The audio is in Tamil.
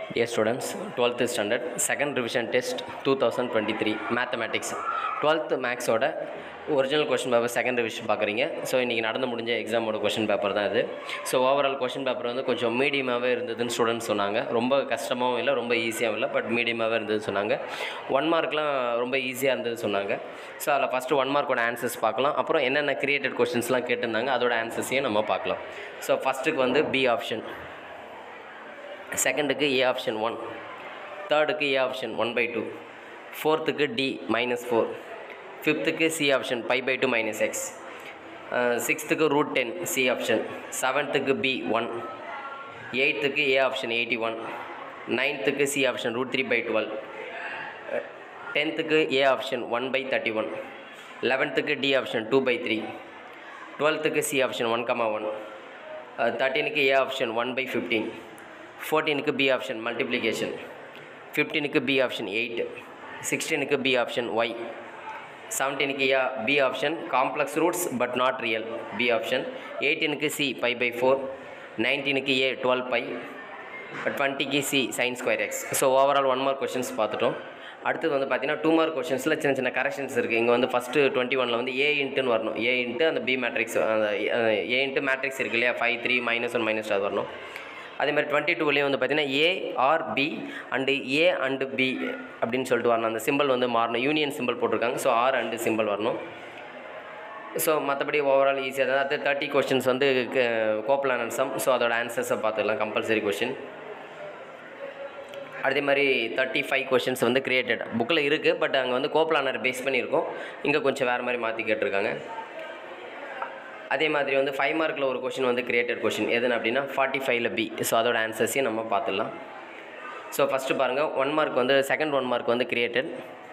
Dear students, 12th standard, second revision test 2023 mathematics 12th மேக்ஸோட original question paper second revision பார்க்குறீங்க ஸோ இன்றைக்கி நடந்து முடிஞ்ச எக்ஸாமோட கொஷின் பேப்பர் தான் இது ஸோ ஓவரால் கொஷின் பேப்பர் வந்து கொஞ்சம் மீடியமாகவே இருந்ததுன்னு ஸ்டூடெண்ட்ஸ் சொன்னாங்க ரொம்ப கஷ்டமாகவும் இல்லை ரொம்ப ஈஸியாகவும் இல்லை பட் மீடியமாகவே இருந்ததுன்னு சொன்னாங்க ஒன் மார்க்லாம் ரொம்ப ஈஸியாக இருந்தது சொன்னாங்க ஸோ அதில் ஃபஸ்ட்டு ஒன் மார்க்கோட ஆன்சர்ஸ் பார்க்கலாம் அப்புறம் என்னென்ன கிரியேட்டட் கொஷின்ஸ்லாம் கேட்டிருந்தாங்க அதோட ஆன்சர்ஸையும் நம்ம பார்க்கலாம் ஸோ ஃபஸ்ட்டுக்கு வந்து பி ஆப்ஷன் செகண்டுக்கு ஏ ஆப்ஷன் ஒன் தேர்டுக்கு A option one by two ஃபோர்த்துக்கு டி மைனஸ் ஃபோர் ஃபிஃப்த்துக்கு C option pi by two minus x சிக்ஸ்த்துக்கு ரூட் டென் சி ஆப்ஷன் செவன்த்துக்கு பி ஒன் எயித்துக்கு ஏ ஆப்ஷன் எயிட்டி ஒன் நைன்த்துக்கு C option root three by twelve டென்த்துக்கு A option one by thirty one லெவன்த்துக்கு D option two by three டுவெல்த்துக்கு C option one comma one தேர்ட்டீனுக்கு A option one by fifteen ஃபோர்டீனுக்கு B option multiplication ஃபிஃப்டீனுக்கு பி ஆப்ஷன் எயிட் சிக்ஸ்டீனுக்கு பி ஆப்ஷன் ஒய் செவன்டீனுக்கு A B option complex roots but not real B option எயிட்டீனுக்கு சி பை பை ஃபோர் நைன்டீனுக்கு ஏ டுவெல் பை டுவெண்ட்டிக்கு C sine square x so overall one mark questions பார்த்துட்டோம் அடுத்தது வந்து பார்த்தீங்கன்னா டூ மார்க் கொஷின்ஸில் சின்ன சின்ன கரெக்ஷன்ஸ் இருக்குது இங்கே வந்து ஃபஸ்ட்டு டுவெண்ட்டி ஒனில் வந்து ஏ இன்ட்டுன்னு வரணும் ஏ இன்ட்டு அந்த பி மேட்ரிக்ஸ் அந்த ஏ இன்ட்டு மேட்ரிக்ஸ் இருக்கு இல்லையா five three minus one minus அது வரணும் அதே மாதிரி டுவெண்ட்டி டூலேயும் வந்து பார்த்தீங்கன்னா A R B and A and B அப்படின்னு சொல்லிட்டு வரணும் அந்த சிம்பிள் வந்து மாறணும் யூனியன் சிம்பிள் போட்டிருக்காங்க ஸோ ஆர் அண்டு சிம்பிள் வரணும் ஸோ மற்றபடி ஓவரால் ஈஸியாக தான் அது தேர்ட்டி கொஷின்ஸ் வந்து கோப்லானன் சம் ஸோ அதோட ஆன்சர்ஸை பார்த்துக்கலாம் கம்பல்சரி கொஷின் அதே மாதிரி தேர்ட்டி ஃபைவ் கொஷின்ஸ் வந்து கிரியேட்டட் புக்கில் இருக்குது பட் அங்கே வந்து கோப்லானர் பேஸ் பண்ணியிருக்கோம் இங்கே கொஞ்சம் வேறு மாதிரி மாற்றி கேட்டிருக்காங்க அதே மாதிரி வந்து ஃபைவ் மார்க்கில் ஒரு கொஷின் வந்து கிரியேட்டட் கொஷின் எதுன்னு அப்படின்னா ஃபார்ட்டி ஃபைவ்ல பி ஸோ அதோட ஆன்சர்ஸையும் நம்ம பார்த்துடலாம் ஸோ ஃபஸ்ட்டு பாருங்கள் ஒன் மார்க் வந்து செகண்ட் ஒன் மார்க் வந்து கிரியேட்டட்